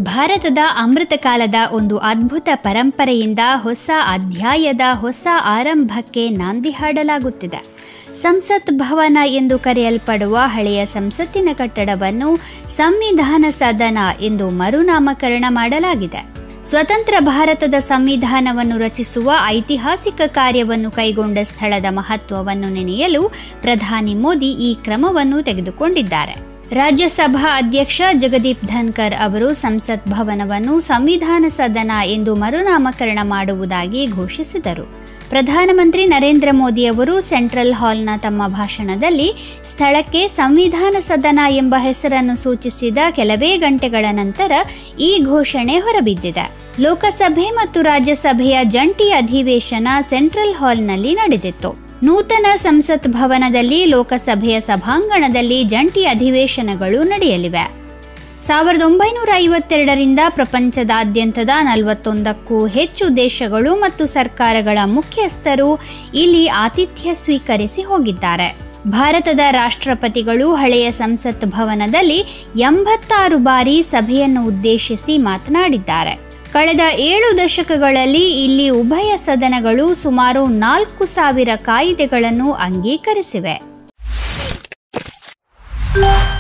ಭಾರತದ ಅಮೃತ ಕಾಲದ ಒಂದು ಅದ್ಭುತ ಪರಂಪರೆಯಿಂದ ಹೊಸ ಅಧ್ಯಾಯದ ಹೊಸ ಆರಂಭಕ್ಕೆ ನಾಂದಿ ಹಾಡಲಾಗುತ್ತಿದೆ ಸಂಸತ್ ಭವನ ಎಂದು ಕರೆಯಲ್ಪಡುವ ಹಳೆಯ ಸಂಸತ್ತಿನ ಕಟ್ಟಡವನ್ನು ಸಂವಿಧಾನ ಸದನ ಎಂದು ಮರುನಾಮಕರಣ ಮಾಡಲಾಗಿದೆ ಸ್ವತಂತ್ರ ಭಾರತದ ಸಂವಿಧಾನವನ್ನು ರಚಿಸುವ ಐತಿಹಾಸಿಕ ಕಾರ್ಯವನ್ನು ಕೈಗೊಂಡ ಸ್ಥಳದ ಮಹತ್ವವನ್ನು ನೆನೆಯಲು ಪ್ರಧಾನಿ ಮೋದಿ ಈ ಕ್ರಮವನ್ನು ತೆಗೆದುಕೊಂಡಿದ್ದಾರೆ ರಾಜ್ಯಸಭಾ ಅಧ್ಯಕ್ಷ ಜಗದೀಪ್ ಧನ್ಕರ್ ಅವರು ಸಂಸತ್ ಭವನವನ್ನು ಸಂವಿಧಾನ ಸದನ ಎಂದು ಮರುನಾಮಕರಣ ಮಾಡುವುದಾಗಿ ಘೋಷಿಸಿದರು ಪ್ರಧಾನಮಂತ್ರಿ ನರೇಂದ್ರ ಮೋದಿ ಅವರು ಸೆಂಟ್ರಲ್ ಹಾಲ್ನ ತಮ್ಮ ಭಾಷಣದಲ್ಲಿ ಸ್ಥಳಕ್ಕೆ ಸಂವಿಧಾನ ಸದನ ಎಂಬ ಹೆಸರನ್ನು ಸೂಚಿಸಿದ ಕೆಲವೇ ಗಂಟೆಗಳ ನಂತರ ಈ ಘೋಷಣೆ ಹೊರಬಿದ್ದಿದೆ ಲೋಕಸಭೆ ಮತ್ತು ರಾಜ್ಯಸಭೆಯ ಜಂಟಿ ಅಧಿವೇಶನ ಸೆಂಟ್ರಲ್ ಹಾಲ್ನಲ್ಲಿ ನಡೆದಿತ್ತು ನೂತನ ಸಂಸತ್ ಭವನದಲ್ಲಿ ಲೋಕಸಭೆಯ ಸಭಾಂಗಣದಲ್ಲಿ ಜಂಟಿ ಅಧಿವೇಶನಗಳು ನಡೆಯಲಿವೆ ಸಾವಿರದ ಒಂಬೈನೂರ ಐವತ್ತೆರಡರಿಂದ ಪ್ರಪಂಚದಾದ್ಯಂತದ ನಲವತ್ತೊಂದಕ್ಕೂ ಹೆಚ್ಚು ದೇಶಗಳು ಮತ್ತು ಸರ್ಕಾರಗಳ ಮುಖ್ಯಸ್ಥರು ಇಲ್ಲಿ ಆತಿಥ್ಯ ಸ್ವೀಕರಿಸಿ ಹೋಗಿದ್ದಾರೆ ಭಾರತದ ರಾಷ್ಟ್ರಪತಿಗಳು ಹಳೆಯ ಸಂಸತ್ ಭವನದಲ್ಲಿ ಎಂಬತ್ತಾರು ಬಾರಿ ಸಭೆಯನ್ನು ಉದ್ದೇಶಿಸಿ ಮಾತನಾಡಿದ್ದಾರೆ ಕಳೆದ ಏಳು ದಶಕಗಳಲ್ಲಿ ಇಲ್ಲಿ ಉಭಯ ಸದನಗಳು ಸುಮಾರು ನಾಲ್ಕು ಸಾವಿರ ಕಾಯಿದೆಗಳನ್ನು ಅಂಗೀಕರಿಸಿವೆ